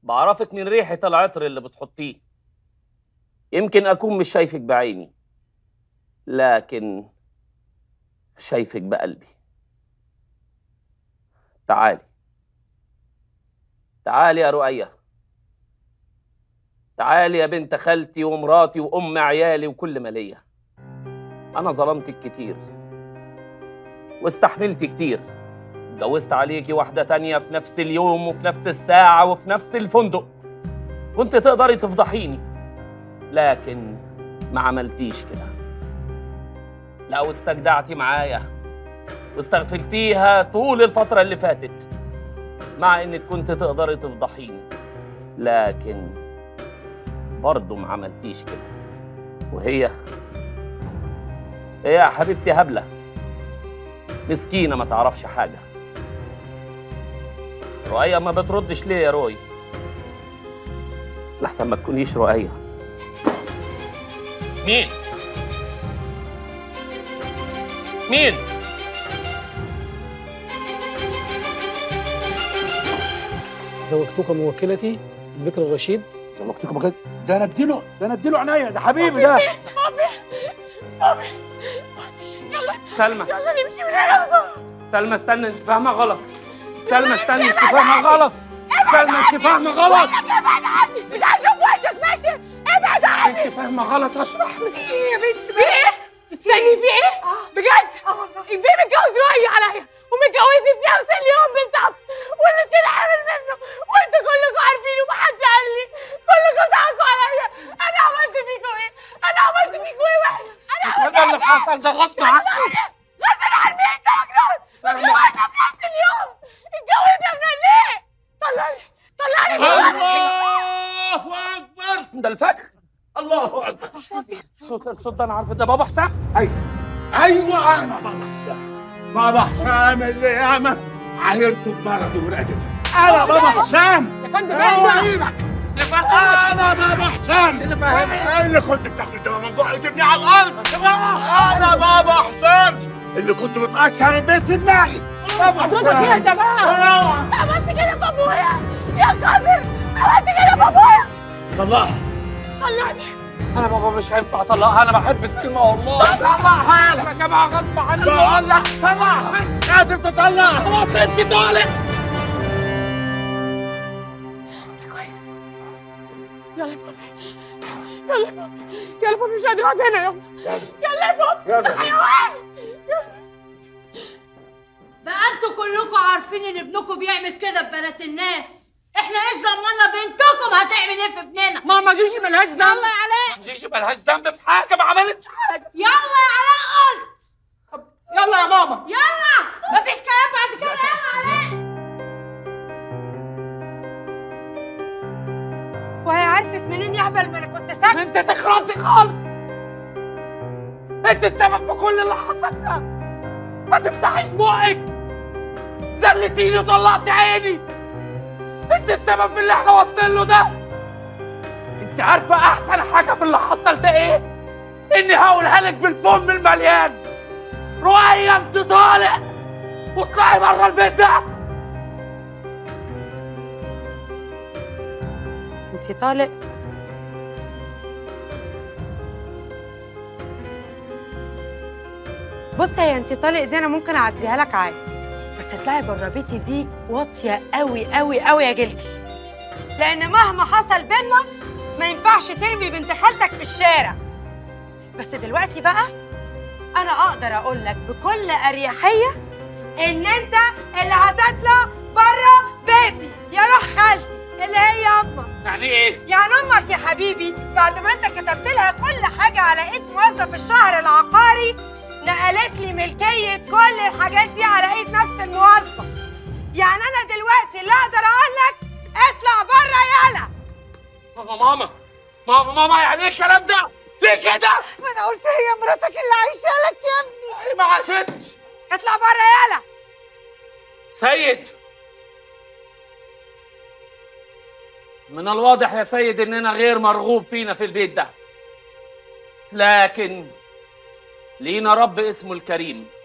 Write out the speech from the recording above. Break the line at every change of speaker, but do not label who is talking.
بعرفك من ريحة العطر اللي بتحطيه يمكن أكون مش شايفك بعيني لكن شايفك بقلبي تعالي تعالي يا رؤية تعالي يا بنت خالتي ومراتي وأم عيالي وكل ما ليا أنا ظلمتك كتير واستحملت كتير اتجوزت عليكي واحدة تانية في نفس اليوم وفي نفس الساعة وفي نفس الفندق كنت تقدري تفضحيني لكن ما عملتيش كده لا واستجدعتي معايا واستغفلتيها طول الفترة اللي فاتت مع انك كنت تقدري تفضحيني لكن برضه ما عملتيش كده وهي هي يا حبيبتي هبلة مسكينة ما تعرفش حاجة رؤية ما بتردش ليه يا روي لحسن ما تكونيش رؤية مين مين
زوجتك موكلتي البكر الرشيد
زوجتك مكان ده انا اديله ده انا اديله عناية ده حبيبي ده
سلمى
يلا نمشي من هنا بسرعة
سلمى استنى انت فاهمة غلط سلمى استنى انت فاهمة غلط سلمى انت فاهمة غلط
ابعد عني مش هشوف وشك ماشي ابعد عني
انت فاهمة غلط هشرح لك
ايه يا بنتي في ايه؟ استني في ايه؟ بجد؟ البيه متجوز رؤية عليا ومتجوزني في نفس اليوم بالظبط والاتنين حامل منه وانتوا كلكم عارفين ومحدش قال لي كلكم ضحكوا عليا انا عملت فيكم ايه؟ انا عملت فيكم ايه وحش؟ انا
مش هذا اللي حصل ده غصب عنك
غصب عن مين انت مجنون؟ اتجوزنا في نفس اليوم اتجوزنا من ليه؟ طلعني طلعني
الله اكبر
ده الفجر
الله اكبر
صوت الصوت ده انا عارفه ده بابا حسام
ايوه ايوه انا بابا حسام بابا حسام اللي ياما عايرته بمرضه ورقدته انا بابا حسام
يا فندم
روح ايدك
اللي فاهم
انا بابا حسام
اللي فاهم
اللي كنت بتاخد الدواء من جوع تبني على الارض انا بابا حسام اللي كنت بتقشر البيت في دماغي بابا حسام
اهدى
بقى
عملت كده في ابويا يا قذر عملت كده في ابويا
الله
طلعني
انا بابا مش هينفع اطلقها انا بحب سلمى والله
طلعها لك
يا جماعه غصب عني
بقول لك طلعها لازم تطلعها
خلاص انت طالع
انت كويس يلا يا بابي يلا يا بابي يلا يا بابي مش قادر اقعد هنا يلا يلا يا بابي
يلا.
حيوان يلا
بقى انتوا كلكم عارفين ان ابنكم بيعمل كده ببنات الناس احنا ايش ضمنا بنتكم هتعمل ايه في ابننا
ماما جيجي ملهاش ذنب
يلا يا علاء
جيجي ملهاش ذنب في حاجه ما عملتش حاجه
يلا يا علاء قلت
يلا يا ماما
يلا مفيش كلام بعد كده يلا يا علاء
وهي عرفت منين يا هبل ما انا كنت ساكت
انت تخرسي خالص انت السبب في كل اللي حصل ده ما تفتحيش بقك زلتيني وطلعت عيني انت السبب في اللي احنا واصلين له ده انت عارفه احسن حاجه في اللي حصل ده ايه اني هقولها لك بالفم المليان رؤية انت طالع واطلعي بره البيت ده
انت طالق بص هي انت طالق دي انا ممكن اعديها لك عادي بس هتلاقي بره بيتي دي واطيه قوي قوي قوي يا جلجل لان مهما حصل بينا ما ينفعش ترمي بنت خالتك في الشارع بس دلوقتي بقى انا اقدر اقول لك بكل اريحيه ان انت اللي هتطلع بره بيتي يا روح خالتي اللي هي امك
يعني ايه
يعني امك يا حبيبي بعد ما انت كتبت لها كل حاجه على ايد موظف الشهر العقاري نقلت لي ملكيه كل الحاجات دي على ايد نفس الموظف يعني انا دلوقتي اللي اقدر اقول لك اطلع بره يالا
ماما ماما ماما ماما يعني ايه الكلام ده ليه كده
ما انا قلت هي مراتك اللي عايشه لك يا ابني
هي ما عاشتش
اطلع بره يالا
سيد من الواضح يا سيد اننا غير مرغوب فينا في البيت ده لكن لينا رب اسمه الكريم